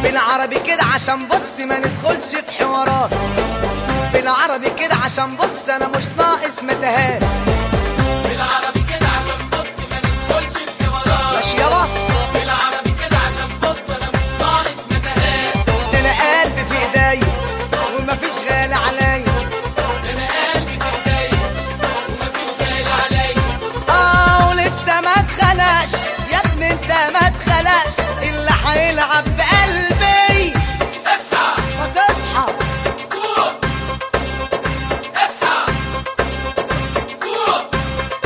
بالعربي كده عشان بص ما ندخلش في حوارات بالعربي كده عشان بص انا مش ناقص متاهات بالعربي كده عشان بص ما ندخلش في حوارات ماشي يابا بالعربي كده عشان بص انا مش ناقص متاهات ده انا قلبي في ايديا ومفيش غالي عليا ده انا قلبي في ايديا ومفيش غالي عليا اه ولسه ما اتخلقش يا ابني انت ما اتخلقش اللي هيلعب بقلبي اصحى ما تصحى فوق اصحى فوق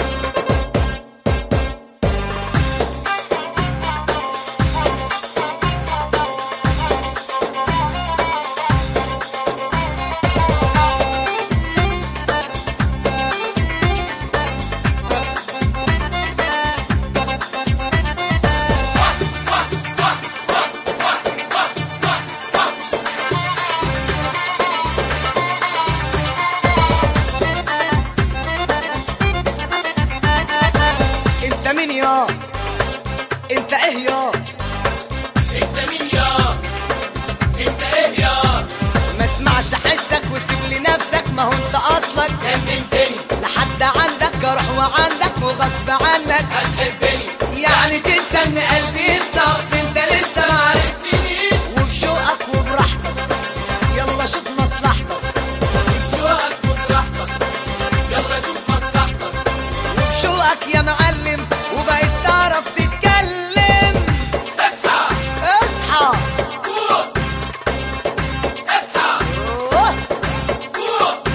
انت مين يا انت ايه يا انت مين يا انت ايه يا ما اسمعش حسك وسيب لي نفسك ما هو انت اصلك كلمتني لحد عندك جرح وعندك وغصب عنك هتحبني يعني تنسى ان قلبي ينسى اصل انت لسه ما عرفتنيش وبشوقك وبراحتك يلا شوف مصلحتك شوقك وفرحتك يلا شوف مصلحتك وبشوقك يا معلم وبقيت تعرف تتكلم اصحى اصحى فوق اصحى أوه. فوق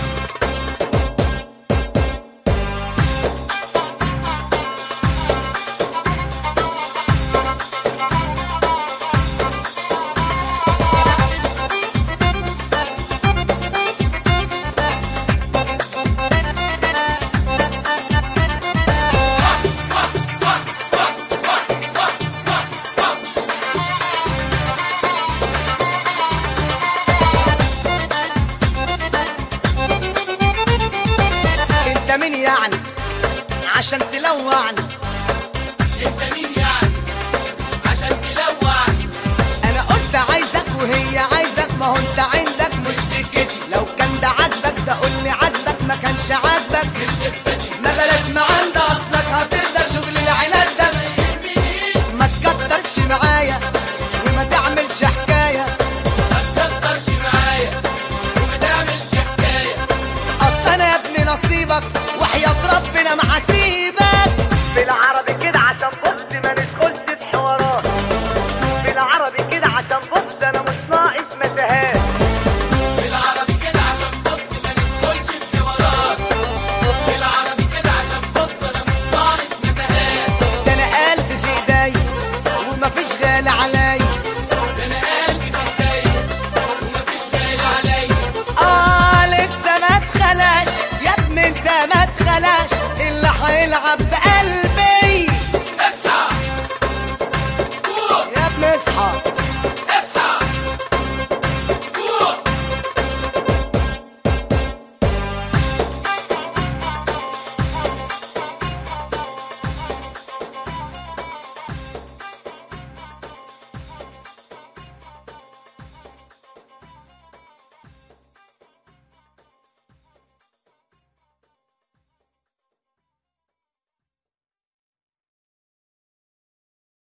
انت مين يعني عشان تلوعني انت مين يعني عشان تلوعني انا قلت عايزك وهي عايزك ما هو انت عندك مش سكتي لو كان ده عاجبك ده قول لي عاجبك ما كانش عاجبك مش قصتي ما بلاش ما عندي اصل